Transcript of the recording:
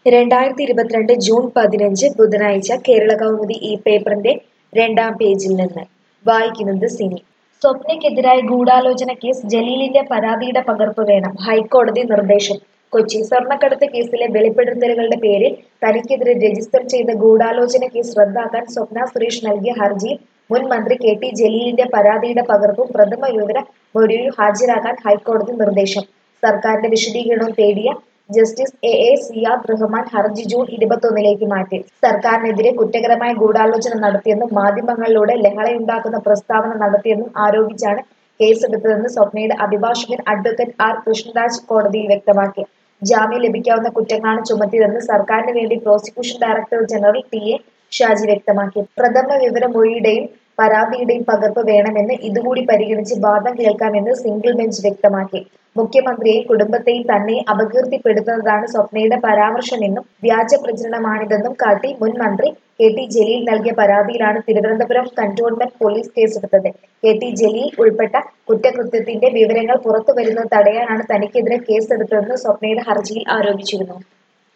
രണ്ടായിരത്തി ഇരുപത്തിരണ്ട് ജൂൺ പതിനഞ്ച് ബുധനാഴ്ച കേരള കൗമുദി ഈ പേപ്പറിന്റെ രണ്ടാം പേജിൽ നിന്ന് വായിക്കുന്നത് സിനി സ്വപ്നയ്ക്കെതിരായ ഗൂഢാലോചന കേസ് ജലീലിന്റെ പരാതിയുടെ പകർപ്പ് വേണം ഹൈക്കോടതി നിർദ്ദേശം കൊച്ചി സ്വർണ്ണക്കടത്ത് കേസിലെ വെളിപ്പെടുത്തലുകളുടെ പേരിൽ തനിക്കെതിരെ രജിസ്റ്റർ ചെയ്ത ഗൂഢാലോചന കേസ് റദ്ദാക്കാൻ സ്വപ്ന സുരേഷ് നൽകിയ ഹർജിയിൽ മുൻ മന്ത്രി കെ ടി ജലീലിന്റെ പരാതിയുടെ പകർപ്പും പ്രഥമ വിവര മൊഴിയും ഹാജരാക്കാൻ ഹൈക്കോടതി നിർദ്ദേശം സർക്കാരിന്റെ വിശദീകരണവും തേടിയ justice A A Siyad Rahman ഹർജി ജൂൺ ഇരുപത്തൊന്നിലേക്ക് മാറ്റി സർക്കാരിനെതിരെ കുറ്റകരമായ ഗൂഢാലോചന നടത്തിയെന്നും മാധ്യമങ്ങളിലൂടെ ലഹളയുണ്ടാക്കുന്ന പ്രസ്താവന നടത്തിയെന്നും ആരോപിച്ചാണ് കേസെടുത്തതെന്ന് സ്വപ്നയുടെ അഭിഭാഷകൻ അഡ്വക്കേറ്റ് ആർ കൃഷ്ണരാജ് കോടതിയിൽ വ്യക്തമാക്കി ജാമ്യം ലഭിക്കാവുന്ന കുറ്റങ്ങളാണ് ചുമത്തിയതെന്ന് സർക്കാരിന് വേണ്ടി prosecution director general T A Shaji വ്യക്തമാക്കി പ്രഥമ വിവരമൊഴിയുടെയും പരാതിയുടെയും പകർപ്പ് വേണമെന്ന് ഇതുകൂടി പരിഗണിച്ച് വാദം കേൾക്കാമെന്ന് സിംഗിൾ ബെഞ്ച് വ്യക്തമാക്കി മുഖ്യമന്ത്രിയെയും കുടുംബത്തെയും തന്നെ അപകീർത്തിപ്പെടുത്തുന്നതാണ് സ്വപ്നയുടെ പരാമർശമെന്നും വ്യാജ പ്രചരണമാണിതെന്നും കാട്ടി മുൻ മന്ത്രി കെ ടി ജലീൽ നൽകിയ പരാതിയിലാണ് തിരുവനന്തപുരം കന്റോൺമെന്റ് പോലീസ് കേസെടുത്തത് കെ ടി ജലീൽ ഉൾപ്പെട്ട കുറ്റകൃത്യത്തിന്റെ വിവരങ്ങൾ പുറത്തുവരുന്നത് തടയാനാണ് തനിക്കെതിരെ കേസെടുത്തതെന്ന് സ്വപ്നയുടെ ഹർജിയിൽ ആരോപിച്ചിരുന്നു